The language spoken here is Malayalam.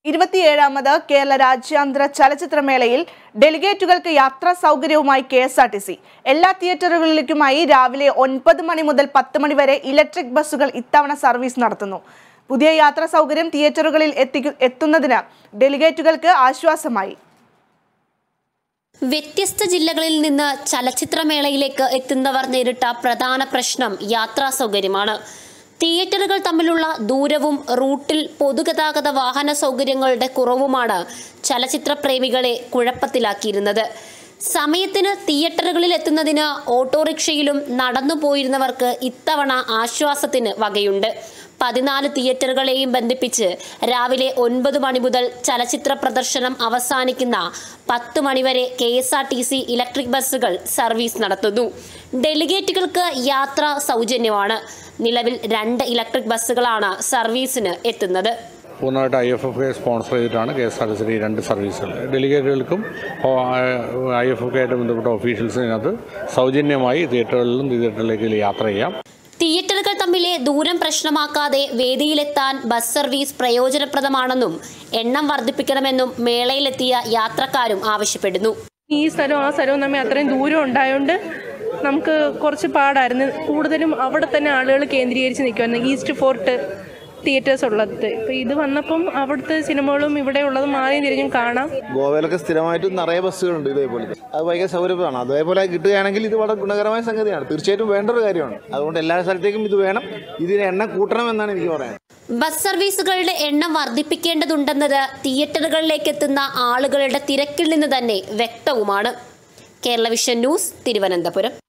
ഇരുപത്തിയേഴാമത് കേരള രാജ്യാന്തര ചലച്ചിത്രമേളയിൽ ഡെലിഗേറ്റുകൾക്ക് യാത്രാ സൗകര്യവുമായി K S R T C എല്ലാ തിയേറ്ററുകളിലേക്കുമായി രാവിലെ ഒൻപത് മണി മുതൽ പത്ത് മണി വരെ ഇലക്ട്രിക് ബസ്സുകൾ ഇത്തവണ സർവീസ് നടത്തുന്നു പുതിയ യാത്രാ സൗകര്യം തിയേറ്ററുകളിൽ എത്തിക്കു എത്തുന്നതിന് ഡെലിഗേറ്റുകൾക്ക് ആശ്വാസമായി വ്യത്യസ്ത ജില്ലകളിൽ നിന്ന് ചലച്ചിത്രമേളയിലേക്ക് എത്തുന്നവർ നേരിട്ട പ്രധാന പ്രശ്നം യാത്രാ സൗകര്യമാണ് തിയേറ്ററുകൾ തമ്മിലുള്ള ദൂരവും റൂട്ടിൽ പൊതുഗതാഗത വാഹന സൗകര്യങ്ങളുടെ കുറവുമാണ് ചലച്ചിത്ര പ്രേമികളെ കുഴപ്പത്തിലാക്കിയിരുന്നത് സമയത്തിന് തിയേറ്ററുകളിൽ എത്തുന്നതിന് ഓട്ടോറിക്ഷയിലും നടന്നു പോയിരുന്നവർക്ക് ഇത്തവണ ആശ്വാസത്തിന് വകയുണ്ട് പതിനാല് തിയേറ്ററുകളെയും ബന്ധിപ്പിച്ച് രാവിലെ ഒൻപത് മണി മുതൽ ചലച്ചിത്ര പ്രദർശനം അവസാനിക്കുന്ന പത്ത് മണിവരെ K S R T C electric ബസ്സുകൾ സർവീസ് നടത്തുന്നു ഡെലിഗേറ്റുകൾക്ക് യാത്ര സൗജന്യമാണ് നിലവിൽ രണ്ട് ഇലക്ട്രിക് ബസ്സുകളാണ് സർവീസിന് എത്തുന്നത് പൂർണ്ണമായിട്ട് I F F K sponsor ചെയ്തിട്ടാണ് K S R T C ഈ രണ്ട് സർവീസുകൾ ഡെലിഗേറ്റുകൾക്കും ഐ എഫ് എഫ് കെ ആയിട്ട് ബന്ധപ്പെട്ട ഓഫീഷ്യൽസിനകത്ത് സൗജന്യമായി തിയേറ്ററുകളിലും തിയേറ്ററിലേക്ക് യാത്ര ചെയ്യാം തിയേറ്ററുകൾ തമ്മിലെ ദൂരം പ്രശ്നമാക്കാതെ വേദിയിലെത്താൻ ബസ് സർവീസ് പ്രയോജനപ്രദമാണെന്നും എണ്ണം വർദ്ധിപ്പിക്കണമെന്നും മേളയിലെത്തിയ യാത്രക്കാരും ആവശ്യപ്പെടുന്നു ഈ സ്ഥലവും ആ സ്ഥലവും തമ്മിൽ അത്രയും ദൂരം ഉണ്ടായതുകൊണ്ട് നമുക്ക് കുറച്ച് പാടായിരുന്നു കൂടുതലും അവിടെ തന്നെ ആളുകൾ കേന്ദ്രീകരിച്ച് നിൽക്കുമായിരുന്നു ഈസ്റ്റ് ഫോർട്ട് തിയേറ്റേഴ്സ് ഉള്ളത് ഇപ്പം ഇത് വന്നപ്പം അവിടുത്തെ സിനിമകളും ഇവിടെ ഉള്ളത് മാറിയും തിരിഞ്ഞും കാണാം ഗോവയിലൊക്കെ സ്ഥിരമായിട്ട് നിറയെ ബസ്സുകളുണ്ട് ഇതേപോലെ അത് ഭയങ്കര സൗകര്യപ്രദമാണ് അതേപോലെ കിട്ടുകയാണെങ്കിൽ ഇത് വളരെ ഗുണകരമായ സംഗതിയാണ് തീർച്ചയായിട്ടും വേണ്ട ഒരു കാര്യമാണ് അതുകൊണ്ട് എല്ലാ സ്ഥലത്തേക്കും ഇത് വേണം ഇതിന് എണ്ണം കൂട്ടണമെന്നാണ് എനിക്ക് പറയാൻ ബസ് സർവീസുകളുടെ എണ്ണം വർദ്ധിപ്പിക്കേണ്ടതുണ്ടെന്നത് തിയേറ്ററുകളിലേക്ക് എത്തുന്ന ആളുകളുടെ തിരക്കിൽ നിന്ന് തന്നെ വ്യക്തവുമാണ് കേരള വിഷൻ ന്യൂസ് തിരുവനന്തപുരം